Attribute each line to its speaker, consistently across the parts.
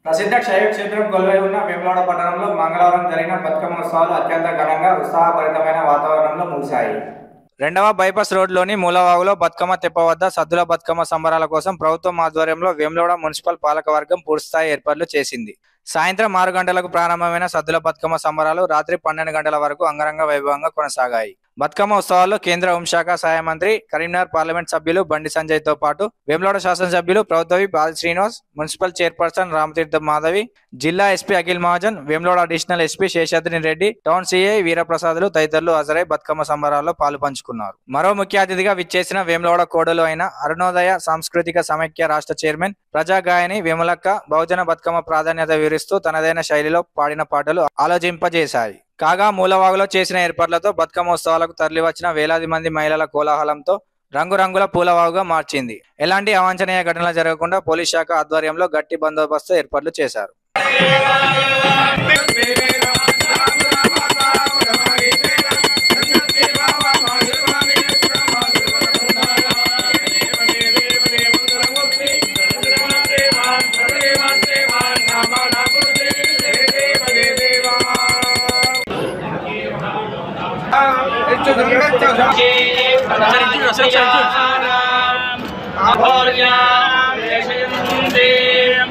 Speaker 1: ప్రసిద్ధ శైవ క్షేత్రం కొలువై ఉన్న వేములవాడ పట్టణంలో మంగళవారం జరిగిన బతుకమ్మ ఉత్సవాలు అత్యంత ఘనంగా ఉత్సాహభరితమైన వాతావరణంలో ముగిశాయి రెండవ బైపాస్ రోడ్లోని మూలవాగులో బతుకమ్మ తెప్ప వద్ద సద్దుల బతుకమ్మ సంబరాల కోసం ప్రభుత్వం ఆధ్వర్యంలో వేములవాడ మున్సిపల్ పాలకవర్గం పూర్తిస్థాయి ఏర్పాట్లు చేసింది సాయంత్రం ఆరు గంటలకు ప్రారంభమైన సద్దుల బతుకమ్మ సంబరాలు రాత్రి పన్నెండు గంటల వరకు అంగరంగ వైభవంగా కొనసాగాయి బతుకమ్మ ఉత్సవాల్లో కేంద్ర హోంశాఖ సహాయ మంత్రి కరీంనగర్ పార్లమెంట్ సభ్యులు బండి సంజయ్ తో పాటు వేములవాడ శాసనసభ్యులు ప్రభుత్వవి బాల శ్రీనివాస్ మున్సిపల్ చైర్పర్సన్ రామతీర్థ మాధవి జిల్లా SP Akhil Mahajan Vemulawada additional SP Seshadri Reddy town CI వీరప్రసాదులు తదితరులు హాజరై బతుకమ్మ సంబరాల్లో పాలు పంచుకున్నారు మరో ముఖ్య అతిథిగా విచ్చేసిన వేములవాడ కోడలు అయిన అరుణోదయ సాంస్కృతిక సమైక్య రాష్ట్ర చైర్మన్ ప్రజాగాయని వేములక్క బహుజన బతుకమ్మ ప్రాధాన్యత వివరిస్తూ తనదైన శైలిలో పాడిన పాటలు ఆలోచింపజేశాయి కాగా మూలవాగులో చేసిన ఏర్పాట్లతో బతుకమ్మ ఉత్సవాలకు తరలివచ్చిన వేలాది మంది మహిళల కోలాహలంతో రంగురంగుల పూలవాగుగా మార్చింది ఎలాంటి అవాంఛనీయ ఘటనలు జరగకుండా పోలీస్ శాఖ ఆధ్వర్యంలో గట్టి బందోబస్తు ఏర్పాట్లు చేశారు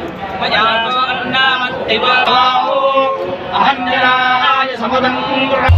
Speaker 2: అహంజనాయ సముదంద్ర